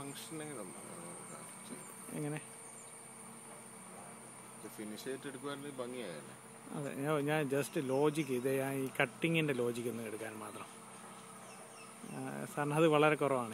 Functioning എങ്ങനെ finish ചെയ്തിട്ട് എടുക്കുവാണെങ്കിൽ ഭംഗിയായല്ലേ അതെ ഞാൻ- ഞാൻ ജസ്റ്റ് ലോജിക്ക് ഇത് ഞാൻ ഈ കട്ടിങ്ങിൻ്റെ ലോജിക്ക് ഒന്ന് എടുക്കാൻ മാത്രം ആ, സാറിന് അത് വളരെ കുറവാണേ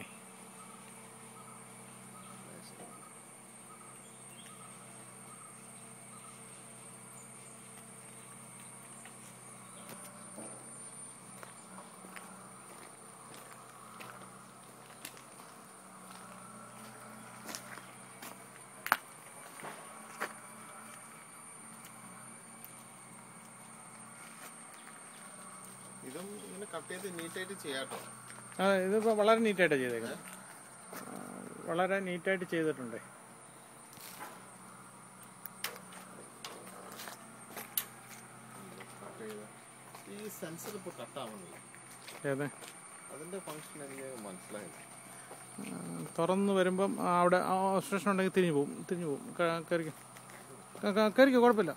ഇതും ഇങ്ങനെ കട്ട് ചെയ്ത് നീറ്റായിട്ട് ചെയ്യാട്ടോ ആ ഇതിപ്പോൾ വളരെ നീറ്റായിട്ട് ചെയ്തേക്കുന്നത് ആ, വളരെ നീറ്റായിട്ട് ചെയ്തിട്ടുണ്ട് കട്ട് ചെയ്ത് ഈ സെൻസർ ഇപ്പോൾ കട്ടാവുന്നില്ല ഏത് അതിന്റെ ഫങ്ഷൻ എനിക്ക് മനസ്സിലായില്ല ആ, തുറന്ന് വരുമ്പം ആ, അവിടെ സ്റ്റേഷൻ ഉണ്ടെങ്കിൽ തിരിഞ്ഞു പോകും തിരിഞ്ഞു പോകും കയറിക്കും കയറിക്കോ കുഴപ്പമില്ല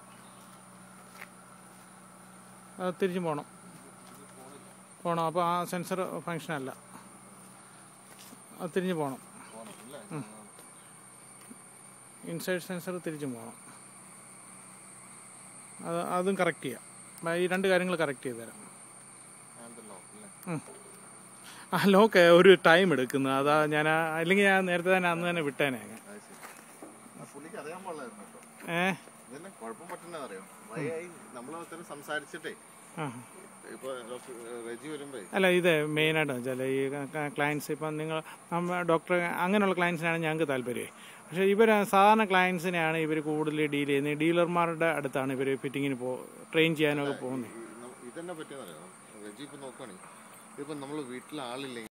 അത് തിരിഞ്ഞു പോകണം പോകണം അപ്പോൾ ആ സെൻസർ ഫങ്ഷൻ അല്ല അത് തിരിഞ്ഞു പോകണം പോകണം അല്ലേ ഇൻസൈഡ് സെൻസർ തിരിച്ചും പോകണം അത് അതും കറക്റ്റ് ചെയ്യാം ആ, ഈ രണ്ട് കാര്യങ്ങൾ കറക്റ്റ് ചെയ്ത് തരാം ഹാൻഡിൽ ലോക്ക് അല്ലേ ആ ലോക്ക് ഒരു ടൈം എടുക്കുന്നു അതാ ഞാൻ ആ- അല്ലെങ്കിൽ ഞാൻ നേരത്തെ തന്നെ അന്ന് തന്നെ വിട്ടേനെ അങ്ങ്. അത് ശരി ആ പുള്ളിക്ക് അറിയാൻ പാടില്ലായിരുന്നു കേട്ടോ ഏ ഇതന്നെ കുഴപ്പം പറ്റുന്നത് അറിയോ വയ്യായി നമ്മൾ അത്തരം സംസാരിച്ചിട്ടേ ആ ഇപ്പൊ ഡോക്ടർ റെജി വരുമ്പേ അല്ല ഇത് മെയിനായിട്ട് വെച്ചാൽ ഈ ക്ലയൻസ് ഇപ്പം നിങ്ങൾ ഡോക്ടർ അങ്ങനെയുള്ള ക്ലയൻസിനാണ് ഞങ്ങൾക്ക് താല്പര്യം പക്ഷേ ഇവർ സാധാരണ ക്ലയൻസിനെയാണ് ഇവർ കൂടുതൽ ഡീൽ ചെയ്യുന്നത് ഡീലർമാരുടെ അടുത്താണ് ഇവർ ഫിറ്റിങ്ങിന് പോ ട്രെയിൻ ചെയ്യാനൊക്കെ പോകുന്നത് ഈ ന- ഇതെന്നെ പറ്റിയെന്നറിയോ റെജി ഇപ്പൊ നോക്കുവാണെങ്കിൽ ഇപ്പൊ നമ്മൾ വീട്ടിൽ ആളില്ലെങ്കിൽ